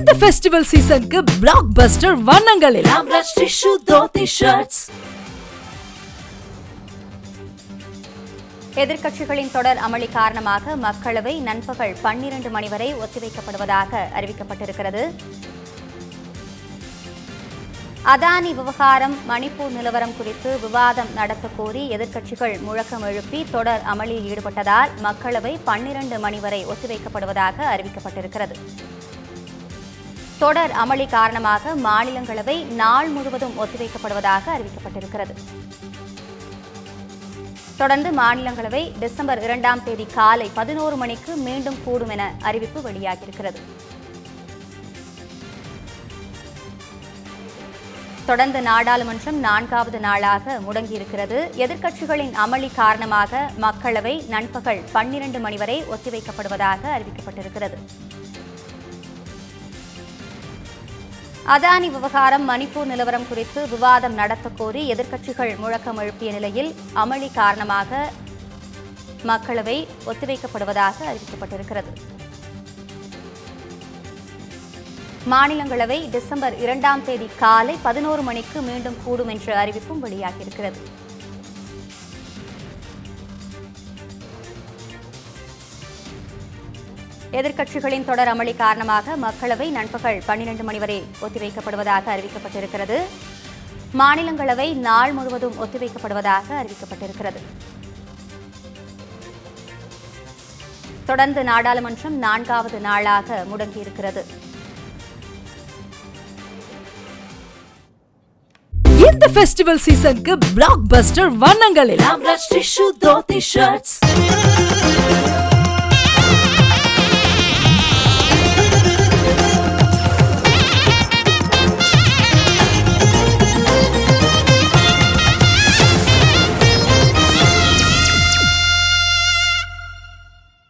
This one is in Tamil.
இந்த ஃபெஸ்டிவல் சீசனுக்கு பிளாக் பஸ்டர் வண்ணங்களில் ஆம்ராஜ் டிஷ்யூ தோத்தி ஷர்ட்ஸ் எதிர்க்கட்சிகளின் தொடர் அமளி காரணமாக மக்களவை நண்பகல் பன்னிரண்டு மணி வரை ஒத்திவைக்கப்படுவதாக அறிவிக்கப்பட்டிருக்கிறது அதானி விவகாரம் மணிப்பூர் நிலவரம் குறித்து விவாதம் நடத்த கோரி எதிர்க்கட்சிகள் முழக்கம் எழுப்பி தொடர் அமளியில் ஈடுபட்டதால் மக்களவை பன்னிரண்டு மணி வரை ஒத்திவைக்கப்படுவதாக அறிவிக்கப்பட்டிருக்கிறது தொடர் அமளி காரணமாக மாநிலங்களவை நாள் முழுவதும் ஒத்திவைக்கப்படுவதாக அறிவிக்கப்பட்டிருக்கிறது தொடர்ந்து மாநிலங்களவை டிசம்பர் இரண்டாம் தேதி காலை பதினோரு மணிக்கு மீண்டும் கூடும் என அறிவிப்பு வெளியாகியிருக்கிறது தொடர்ந்து நாடாளுமன்றம் நான்காவது நாளாக முடங்கியிருக்கிறது எதிர்க்கட்சிகளின் அமளி காரணமாக மக்களவை நண்பகல் பன்னிரண்டு மணி வரை ஒத்திவைக்கப்படுவதாக அறிவிக்கப்பட்டிருக்கிறது அதானி விவகாரம் மணிப்பூர் நிலவரம் குறித்து விவாதம் நடத்த கோரி எதிர்க்கட்சிகள் முழக்கம் எழுப்பிய நிலையில் அமளி காரணமாக மக்களவை ஒத்திவைக்கப்படுவதாக அறிவிக்கப்பட்டிருக்கிறது மாநிலங்களவை டிசம்பர் இரண்டாம் தேதி காலை பதினோரு மணிக்கு மீண்டும் கூடும் என்ற அறிவிப்பும் வெளியாகியிருக்கிறது எதிர்க்கட்சிகளின் தொடர் அமளி காரணமாக மக்களவை நண்பகல் பன்னிரண்டு மணி வரை ஒத்திவைக்கப்படுவதாக அறிவிக்கப்பட்டிருக்கிறது மாநிலங்களவை நாள் முழுவதும் ஒத்திவைக்கப்படுவதாக அறிவிக்கப்பட்டிருக்கிறது தொடர்ந்து நாடாளுமன்றம் நான்காவது நாளாக முடங்கியிருக்கிறது இந்த ஃபெஸ்டிவல் சீசனுக்கு பிளாக் பஸ்டர் வண்ணங்களில் ஆம்ராஜ் டிஷ்யூ தோத்தி ஷர்ட்ஸ்